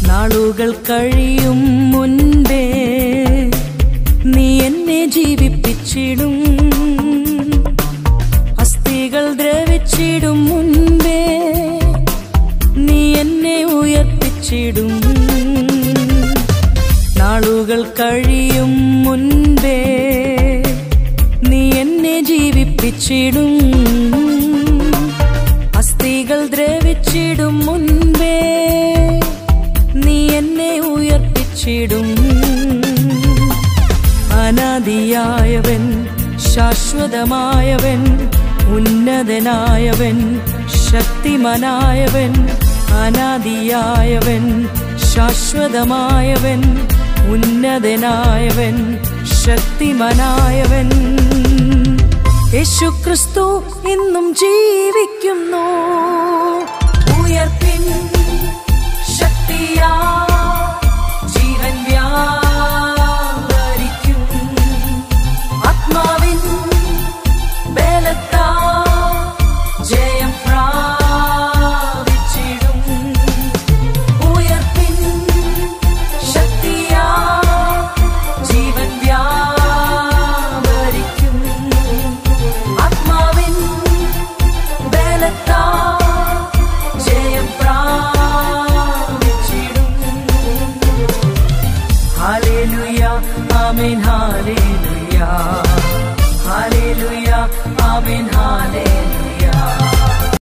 നാളുകൾ കഴിയും മുൻപേ നീ എന്നെ ജീവിപ്പിച്ചിടും അസ്ഥികൾ ദ്രവിച്ചിടും മുൻപേ നീ എന്നെ ഉയർപ്പിച്ചിടും നാളുകൾ കഴിയും മുൻപേ നീ എന്നെ ജീവിപ്പിച്ചിടും അസ്ഥികൾ ദ്രവിച്ചിടും മുൻപേ നീ എന്നെ ഉയർപ്പിച്ചിടും അനാദിയായവൻ ശാശ്വതമായവൻ ഉന്നതനായവൻ ശക്തിമനായവൻ അനാദിയായവൻ ശാശ്വതമായവൻ ഉന്നതനായവൻ ശക്തിമനായവൻ യേശുക്രിസ്തു ഇന്നും ജീവിക്കുന്നു ഉയർപ്പിൻ ശക്തിയാ ജീവൻ വ്യാപരിക്കും ആത്മാവിൻ ബലത്താ ജയം പ്രാപിച്ചിടും ഉയർപ്പിൻ ശക്തിയാ ജീവൻ വ്യാപരിക്കും ആത്മാവിൻ ബലത്താ ജയം പ്രാപിച്ചിടും ഹാലേലുയ ആമേൻ ഹാ